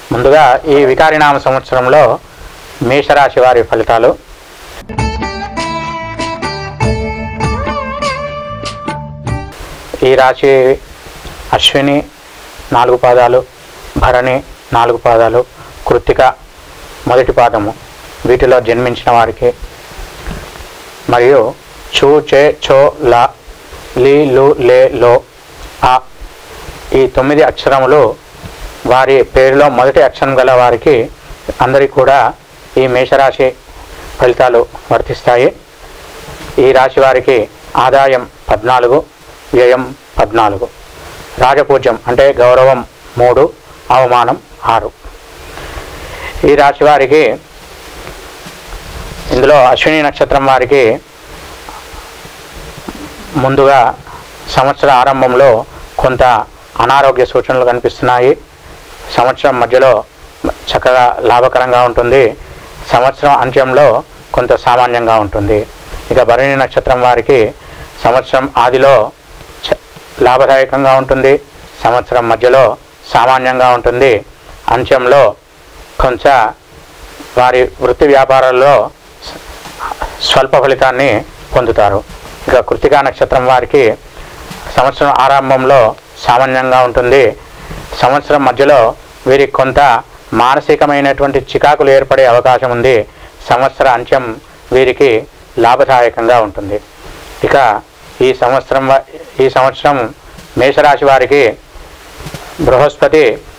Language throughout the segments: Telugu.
ముందుగా ఈ వికారినామ సంవత్సరంలో మేషరాశి వారి ఫలితాలు ఈ రాశి అశ్విని నాలుగు పాదాలు భరణి నాలుగు పాదాలు కృత్తిక మొదటి పాదము వీటిలో జన్మించిన వారికి మరియు చూ చే చో లా లీ లు లే లో ఆ ఈ తొమ్మిది అక్షరములు వారి పేరులో మొదటి అక్షరం గల వారికి అందరికీ కూడా ఈ మేషరాశి ఫలితాలు వర్తిస్తాయి ఈ రాశి వారికి ఆదాయం పద్నాలుగు వ్యయం పద్నాలుగు రాజపూజ్యం అంటే గౌరవం మూడు అవమానం ఆరు ఈ రాశి వారికి ఇందులో అశ్విని నక్షత్రం వారికి ముందుగా సంవత్సర ఆరంభంలో కొంత అనారోగ్య సూచనలు కనిపిస్తున్నాయి సంవత్సరం మధ్యలో చక్కగా లాభకరంగా ఉంటుంది సంవత్సరం అంత్యంలో కొంత సామాన్యంగా ఉంటుంది ఇక భరణి నక్షత్రం వారికి సంవత్సరం ఆదిలో చ- లాభదాయకంగా ఉంటుంది సంవత్సరం మధ్యలో సామాన్యంగా ఉంటుంది అంత్యంలో కొంచెం వారి వృత్తి వ్యాపారాల్లో స- స్వల్ప ఫలితాన్ని పొందుతారు ఇక కృతికా నక్షత్రం వారికి సంవత్సరం ఆరంభంలో సామాన్యంగా ఉంటుంది సంవత్సరం మధ్యలో వీరికి కొంత మానసికమైనటువంటి చికాకులు ఏర్పడే అవకాశం ఉంది సంవత్సర అంత్యం వీరికి లాభదాయకంగా ఉంటుంది ఇక ఈ సంవత్సరం వ- ఈ సంవత్సరం మేషరాశి వారికి బృహస్పతి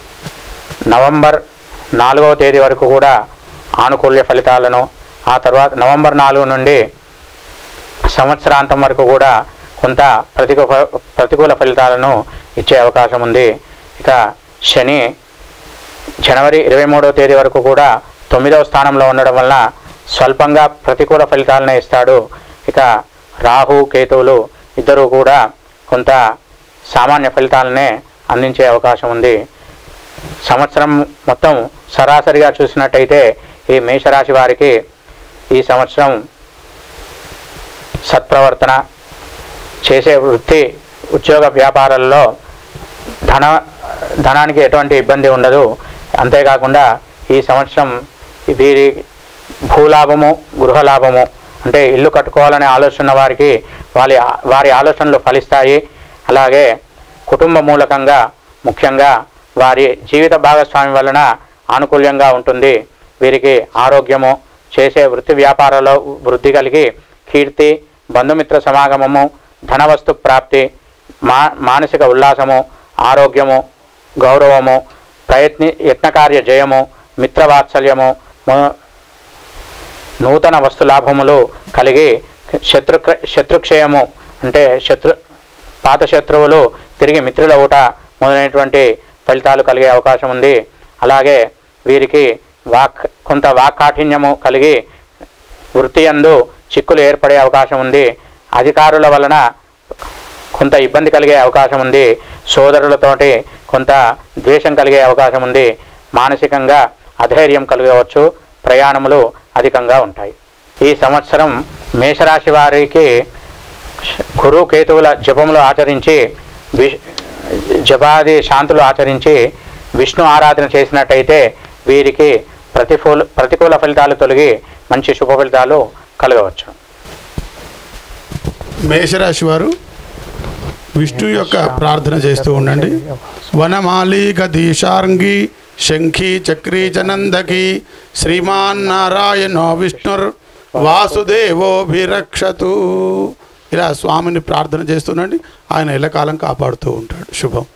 నవంబర్ నాలుగవ తేదీ వరకు కూడా ఆనుకూల్య ఫలితాలను ఆ తర్వాత నవంబర్ నాలుగు నుండి సంవత్సరాంతం వరకు కూడా కొంత ప్రతికూల ప్రతికూల ఫలితాలను ఇచ్చే అవకాశం ఉంది ఇక శని జనవరి ఇరవై మూడవ తేదీ వరకు కూడా తొమ్మిదవ స్థానంలో ఉండడం వలన స్వల్పంగా ప్రతికూల ఫలితాలనే ఇస్తాడు ఇక రాహు కేతువులు ఇద్దరు కూడా కొంత సామాన్య ఫలితాలనే అందించే అవకాశం ఉంది సంవత్సరం మొత్తం సరాసరిగా చూసినట్టయితే ఈ మేషరాశి వారికి ఈ సంవత్సరం సత్ప్రవర్తన చేసే వృత్తి ఉద్యోగ వ్యాపారాల్లో ధన ధనానికి ఎటువంటి ఇబ్బంది ఉండదు అంతేకాకుండా ఈ సంవత్సరం వీరి భూలాభము గృహలాభము అంటే ఇల్లు కట్టుకోవాలనే ఆలోచన ఉన్న వారికి వారి వారి ఆలోచనలు ఫలిస్తాయి అలాగే కుటుంబ మూలకంగా ముఖ్యంగా వారి జీవిత భాగస్వామి వలన ఆనుకూల్యంగా ఉంటుంది వీరికి ఆరోగ్యము చేసే వృత్తి వ్యాపారాల్లో వృద్ధి కలిగి కీర్తి బంధుమిత్ర సమాగమము ధనవస్తు ప్రాప్తి మా మానసిక ఉల్లాసము ఆరోగ్యము గౌరవము ప్రయత్ని యత్నకార్య జయము మిత్రవాత్సల్యము మొ- నూతన వస్తు లాభములు కలిగి శత్రు శత్రుక్షయము అంటే శత్రు పాత శత్రువులు తిరిగి మిత్రులవుట మొదలైనటువంటి ఫలితాలు కలిగే అవకాశం ఉంది అలాగే వీరికి వాక్ కొంత వాక్కాఠిన్యము కలిగి వృత్తి యందు చిక్కులు ఏర్పడే అవకాశం ఉంది అధికారుల వలన కొంత ఇబ్బంది కలిగే అవకాశం ఉంది సోదరులతోటి కొంత ద్వేషం కలిగే అవకాశం ఉంది మానసికంగా అధైర్యం కలగవచ్చు ప్రయాణములు అధికంగా ఉంటాయి ఈ సంవత్సరం మేషరాశి వారికి గురు కేతువుల జపములు ఆచరించి విష్ జపాది శాంతులు ఆచరించి విష్ణు ఆరాధన చేసినట్టయితే వీరికి ప్రతికూల ప్రతికూల ఫలితాలు తొలగి మంచి శుభ ఫలితాలు కలగవచ్చు మేషరాశి వారు విష్ణు యొక్క ప్రార్థన చేస్తూ ఉండండి వనమాలి గదీశార్ంగి శంఖి చక్రీ చనందకి శ్రీమాన్ నారాయణో విష్ణుర్ వాసుదేవోభిరక్షతు ఇలా స్వామిని ప్రార్థన చేస్తుండండి ఆయన ఎల్లకాలం కాపాడుతూ ఉంటాడు శుభం